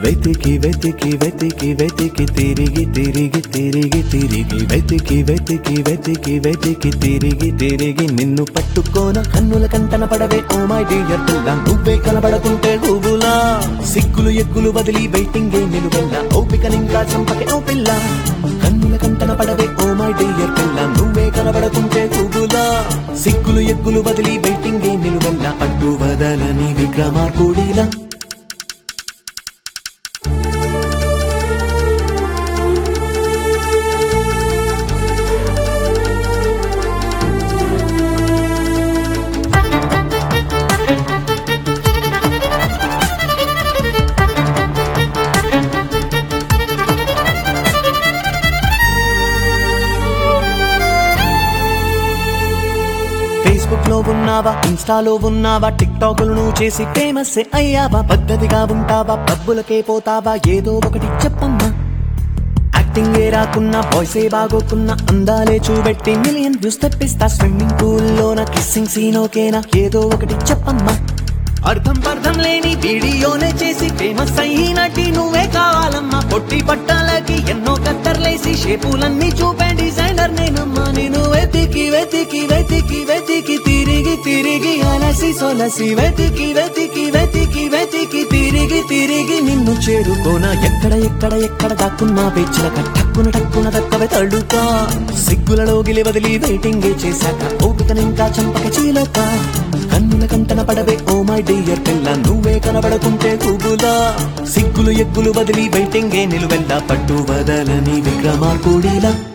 వెతికి వెతికి వెతికి వెతికి తిరిగి తిరిగి తిరిగి తిరిగి వెతికి వెతికి వెతికి వెతికి తిరిగి తిరిగి నిన్ను పట్టుకోన కన్నుల కంటన పడవే ఓ మై డియర్ పిల్ల నువ్వే కనబడకుంటే గూగులా సిగ్గులు ఎగ్గులు వదిలి వెయిటింగే నిలువెల్ల ఓపిక నింకా చంపకే ఓ పిల్ల కన్నుల కంటన పడవే ఓ మై డియర్ పిల్ల నువ్వే కనబడకుంటే గూగులా సిగ్గులు ఎగ్గులు వదిలి వెయిటింగే నిలువెల్ల అడ్డు వదలని విక్రమార్కుడిలా ఫేస్బుక్ లో ఉన్నావా ఇన్స్టాలో ఉన్నావా టిక్ టాక్ నువ్వు చేసి ఫేమస్ అయ్యావా పద్ధతిగా ఉంటావా పబ్బులకే పోతావా ఏదో ఒకటి చెప్పమ్మా యాక్టింగ్ ఏ రాకున్నా వాయిసే బాగోకున్నా అందాలే చూపెట్టి మిలియన్ వ్యూస్ తెప్పిస్తా స్విమ్మింగ్ పూల్ లోన కిస్సింగ్ సీన్ ఓకేనా ఏదో ఒకటి చెప్పమ్మా అర్థం పర్థం లేని వీడియోనే చేసి ఫేమస్ అయినట్టి నువ్వే కావాలమ్మా పొట్టి పట్టాలకి ఎన్నో కత్తర్లేసి షేపులన్నీ చూపే డిజైనర్ నేనమ్మా నేను వెతికి వెతికి వెతికి వెతికి తిరిగి తిరిగి అలసి సొలసి వెతికి వెతికి వెతికి వెతికి తిరిగి తిరిగి నిన్ను చేరుకోన ఎక్కడ ఎక్కడ ఎక్కడ దాక్కున్నా పెచ్చిన టక్కున టక్కున దక్కవే తడుకా సిగ్గులలో గిలి వదిలి వెయిటింగ్ చేశాక ఓపికనింకా చంపక చీలక కన్నుల కంటన పడవే ఓ మై డియర్ పిల్ల నువ్వే కనబడకుంటే గూగులా సిగ్గులు ఎగ్గులు వదిలి వెయిటింగే నిలువెల్లా పట్టు వదలని విక్రమార్కుడిలా